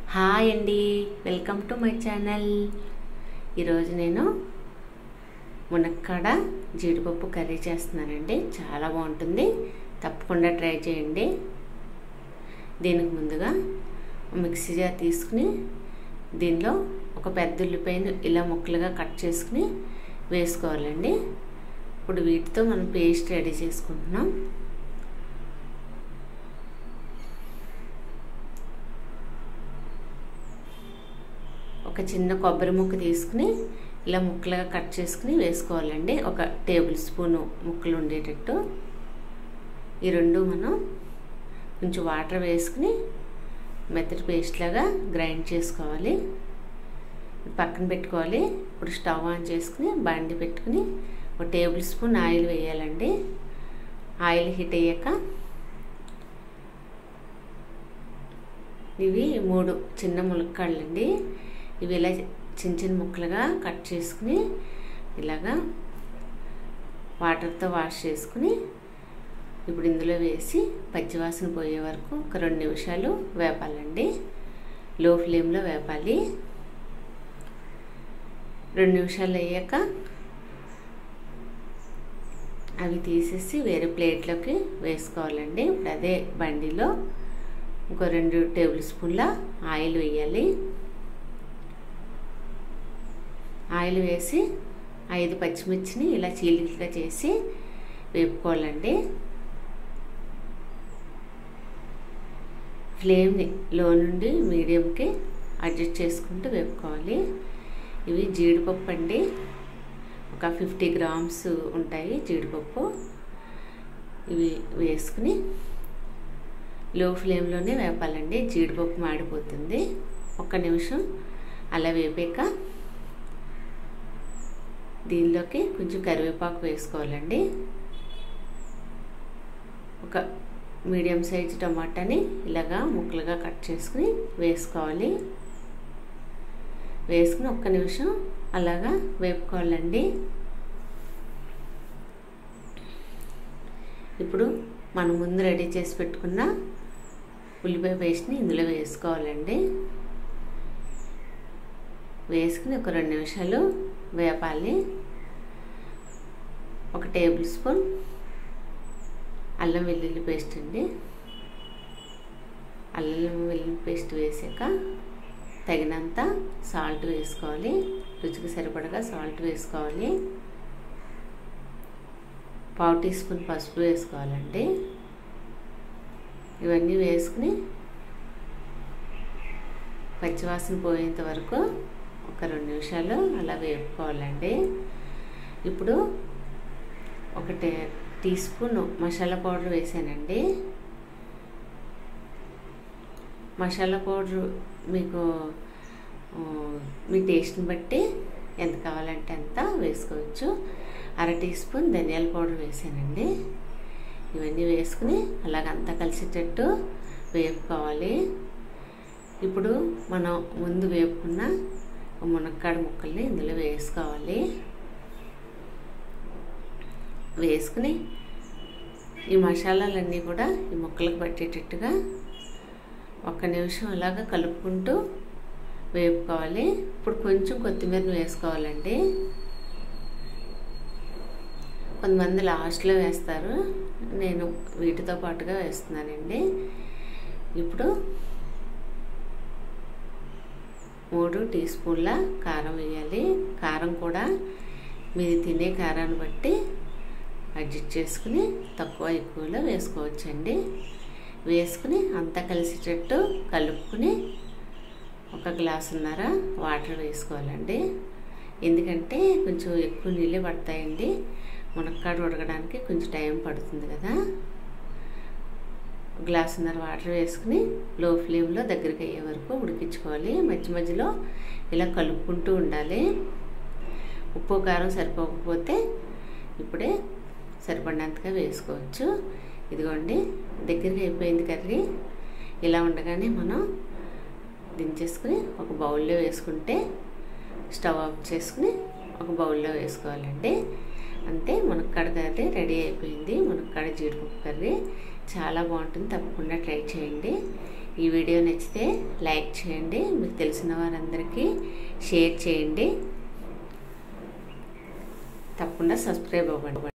hi అండి welcome to my channel ఈరోజు నేను మునక్కాడ జీడిపప్పు కర్రీ చేస్తున్నానండి చాలా బాగుంటుంది తప్పకుండా ట్రై చేయండి దీనికి ముందుగా మిక్సీ జార్ తీసుకుని దీనిలో ఒక పెద్ద ఉల్లిపాయను ఇలా ముక్కలుగా కట్ చేసుకుని వేసుకోవాలండి ఇప్పుడు వీటితో మనం పేస్ట్ రెడీ చేసుకుంటున్నాం ఒక చిన్న కొబ్బరి ముక్క తీసుకుని ఇలా ముక్కలుగా కట్ చేసుకుని వేసుకోవాలండి ఒక టేబుల్ స్పూను ముక్కలు ఉండేటట్టు ఈ రెండు మనం కొంచెం వాటర్ వేసుకుని మెత్తటి పేస్ట్ లాగా గ్రైండ్ చేసుకోవాలి పక్కన పెట్టుకోవాలి ఇప్పుడు స్టవ్ ఆన్ చేసుకుని బండి పెట్టుకుని ఒక టేబుల్ స్పూన్ ఆయిల్ వేయాలండి ఆయిల్ హీట్ అయ్యాక ఇవి మూడు చిన్న ములక్కాళ్ళండి ఇవి ఇలా చిన్న చిన్న ముక్కలుగా కట్ చేసుకుని ఇలాగా వాటర్తో వాష్ చేసుకుని ఇప్పుడు ఇందులో వేసి పచ్చివాసన పోయే వరకు ఒక రెండు నిమిషాలు వేపాలండి లో ఫ్లేమ్లో వేపాలి రెండు నిమిషాలు అయ్యాక అవి తీసేసి వేరే ప్లేట్లోకి వేసుకోవాలండి ఇప్పుడు అదే బండిలో ఇంకో రెండు టేబుల్ స్పూన్ల ఆయిల్ వేయాలి ఆయిల్ వేసి ఐదు పచ్చిమిర్చిని ఇలా చీలికలుగా చేసి వేపుకోవాలండి ఫ్లేమ్ని లో నుండి మీడియంకి అడ్జస్ట్ చేసుకుంటూ వేపుకోవాలి ఇవి జీడిపప్పు అండి ఒక ఫిఫ్టీ గ్రామ్స్ ఉంటాయి జీడిపప్పు ఇవి వేసుకుని లో ఫ్లేమ్లోనే వేపాలండి జీడిపప్పు మాడిపోతుంది ఒక్క నిమిషం అలా వేపాక దీనిలోకి కొంచెం కరివేపాకు వేసుకోవాలండి ఒక మీడియం సైజు టమాటాని ఇలాగా ముక్కలుగా కట్ చేసుకుని వేసుకోవాలి వేసుకుని ఒక్క నిమిషం అలాగా వేపుకోవాలండి ఇప్పుడు మనం ముందు రెడీ చేసి పెట్టుకున్న ఉల్లిపాయ పేస్ట్ని ఇందులో వేసుకోవాలండి వేసుకుని ఒక రెండు నిమిషాలు వేపాలి ఒక టేబుల్ స్పూన్ అల్లం వెల్లుల్లి పేస్ట్ అండి అల్లం వెల్లుల్లి పేస్ట్ వేసాక తగినంత సాల్ట్ వేసుకోవాలి రుచికి సరిపడగా సాల్ట్ వేసుకోవాలి పావు టీ స్పూన్ పసుపు వేసుకోవాలండి ఇవన్నీ వేసుకుని పచ్చివాసన పోయేంత వరకు ఒక రెండు నిమిషాలు అలా వేపుకోవాలండి ఇప్పుడు ఒక టీ స్పూన్ మసాలా పౌడర్ వేసానండి మసాలా పౌడర్ మీకు మీ టేస్ట్ని బట్టి ఎంత కావాలంటే అంత వేసుకోవచ్చు అర టీ స్పూన్ ధనియాల పౌడర్ వేసానండి ఇవన్నీ వేసుకుని అలాగంతా కలిసేటట్టు వేపుకోవాలి ఇప్పుడు మనం ముందు వేపుకున్న మునక్కాడ ముక్కల్ని ఇందులో వేసుకోవాలి వేసుకుని ఈ మసాలాలన్నీ కూడా ఈ ముక్కలకు పట్టేటట్టుగా ఒక్క నిమిషం అలాగా కలుపుకుంటూ వేపుకోవాలి ఇప్పుడు కొంచెం కొత్తిమీరని వేసుకోవాలండి కొంతమంది లాస్ట్లో వేస్తారు నేను వీటితో పాటుగా వేస్తున్నానండి ఇప్పుడు మూడు టీ స్పూన్ల కారం వేయాలి కారం కూడా మీరు తినే కారాన్ని బట్టి అడ్జస్ట్ చేసుకుని తక్కువ ఎక్కువలో వేసుకోవచ్చండి వేసుకుని అంతా కలిసేటట్టు కలుపుకుని ఒక గ్లాసున్నర వాటర్ వేసుకోవాలండి ఎందుకంటే కొంచెం ఎక్కువ నీళ్ళే పడతాయండి మునక్కాడ ఉడకడానికి కొంచెం టైం పడుతుంది కదా గ్లాసున్నర వాటర్ వేసుకుని లో ఫ్లేమ్లో దగ్గరికి అయ్యే వరకు ఉడికించుకోవాలి మధ్య మధ్యలో ఇలా కలుపుకుంటూ ఉండాలి ఉప్పు కారం సరిపోకపోతే ఇప్పుడే సరిపడినంతగా వేసుకోవచ్చు ఇదిగోండి దగ్గరికి అయిపోయింది కర్రీ ఇలా ఉండగానే మనం దించేసుకుని ఒక బౌల్లో వేసుకుంటే స్టవ్ ఆఫ్ చేసుకుని ఒక బౌల్లో వేసుకోవాలండి అంతే మునక్కాడ కర్రీ రెడీ అయిపోయింది మునక్కాడ జీడిపప్పు కర్రీ చాలా బాగుంటుంది తప్పకుండా ట్రై చేయండి ఈ వీడియో నచ్చితే లైక్ చేయండి మీకు తెలిసిన వారందరికీ షేర్ చేయండి తప్పకుండా సబ్స్క్రైబ్ అవ్వండి